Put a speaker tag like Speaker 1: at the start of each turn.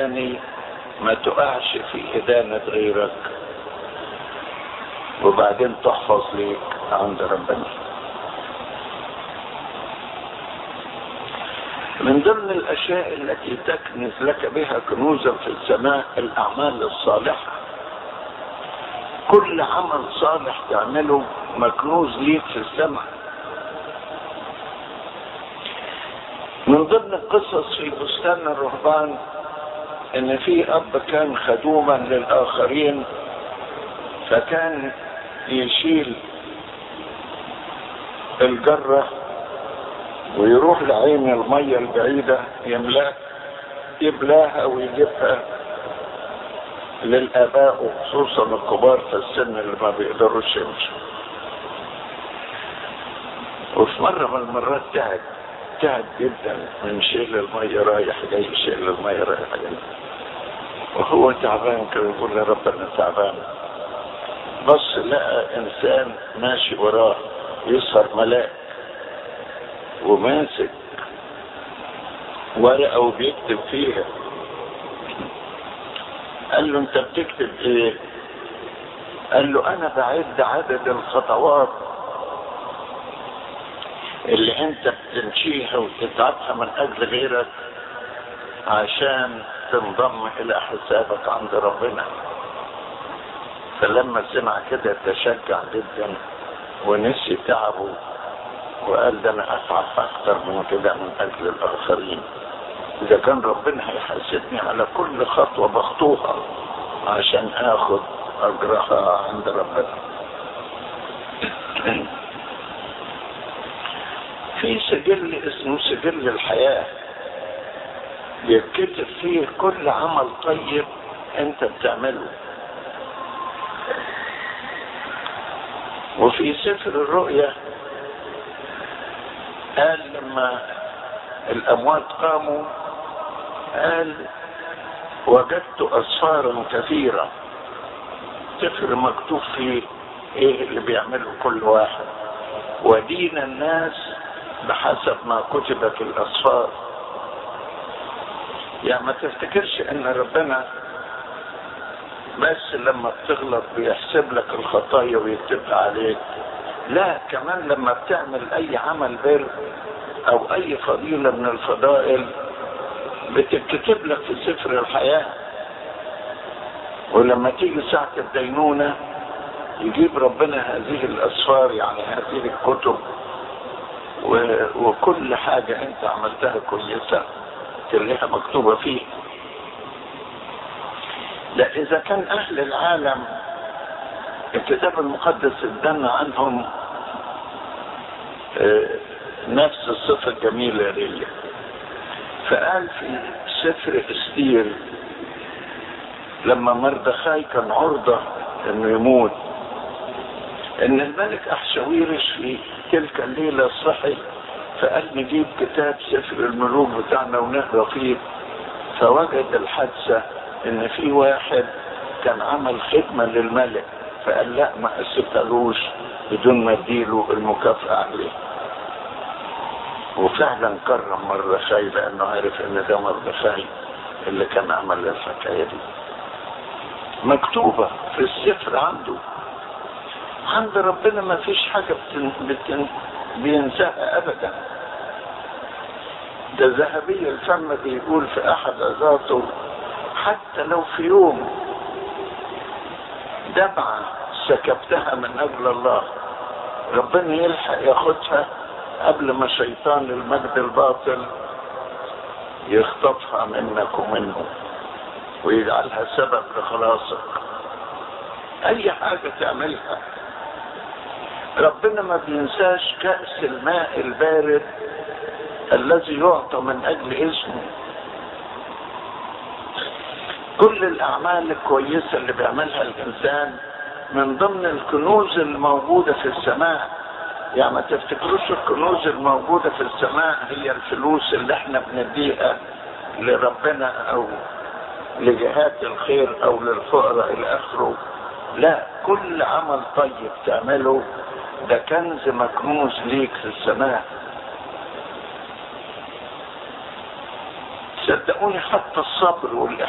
Speaker 1: تاني ما تقعش في إدانة غيرك وبعدين تحفظ ليك عند ربنا من ضمن الأشياء التي تكنز لك بها كنوزا في السماء الأعمال الصالحة كل عمل صالح تعمله مكنوز ليك في السماء من ضمن القصص في بستان الرهبان ان في اب كان خدوما للاخرين فكان يشيل الجرة ويروح لعين المية البعيدة يملاها يبلاها ويجيبها للآباء وخصوصا الكبار في السن اللي ما بيقدروش يمشوا وفي مرة من المرات تعب تعب جدا من شيل المية رايح جاي شيل المية رايح جاي وهو تعبان كده يقول يا رب انا تعبان بص لقى انسان ماشي وراه يسهر ملاك وماسك ورقة وبيكتب فيها قال له انت بتكتب ايه قال له انا بعد عدد الخطوات اللي انت بتمشيها وتتعبها من اجل غيرك عشان تنضم الى حسابك عند ربنا فلما سمع كده تشجع جدا ونسي تعبه وقال ده انا اتعب اكتر من كده من اجل الاخرين اذا كان ربنا هيحاسبني على كل خطوه بخطوها عشان اخد اجرها عند ربنا في سجل اسمه سجل الحياه يتكتب فيه كل عمل طيب انت بتعمله وفي سفر الرؤيا قال لما الاموات قاموا قال وجدت اسفارا كثيرة سفر مكتوب فيه ايه اللي بيعمله كل واحد ودين الناس بحسب ما كتب في الاسفار يعني ما تفتكرش ان ربنا بس لما بتغلط بيحسب لك الخطايا ويكتبها عليك لا كمان لما بتعمل اي عمل بر او اي فضيلة من الفضائل بتتكتب لك في سفر الحياة ولما تيجي ساعة الدينونة يجيب ربنا هذه الاسفار يعني هذه الكتب و... وكل حاجة انت عملتها كويسة تلاقيها مكتوبة فيه لا اذا كان اهل العالم الكتاب المقدس ادانا عنهم نفس الصفة الجميلة دي فقال في سفر استير لما مردخاي كان عرضة انه يموت ان الملك احشاويرش في تلك الليلة صحي فقال نجيب كتاب سفر الملوك بتاعنا ونقرا فيه فوجد الحادثة ان في واحد كان عمل خدمة للملك فقال لا ما اسفتلوش بدون ما اديله المكافأة عليه وفعلا كرم مردخاي لانه عارف ان ده مردخاي اللي كان عمل الحكايه دي مكتوبه في السفر عنده عند ربنا ما فيش حاجه بتن... بتن... بينساها ابدا ده ذهبي الفم بيقول في احد ذاته حتى لو في يوم دمعة سكبتها من اجل الله ربنا يلحق ياخدها قبل ما شيطان المجد الباطل يخطفها منك ومنه ويجعلها سبب لخلاصك اي حاجة تعملها ربنا ما بينساش كأس الماء البارد الذي يعطى من اجل اسمه كل الاعمال الكويسة اللي بيعملها الانسان من ضمن الكنوز الموجودة في السماء يعني ما تفتكروش الكنوز الموجودة في السماء هي الفلوس اللي احنا بنديها لربنا او لجهات الخير او للفقراء الى اخره لا كل عمل طيب تعمله ده كنز مكنوز ليك في السماء صدقوني حتى الصبر والإحسان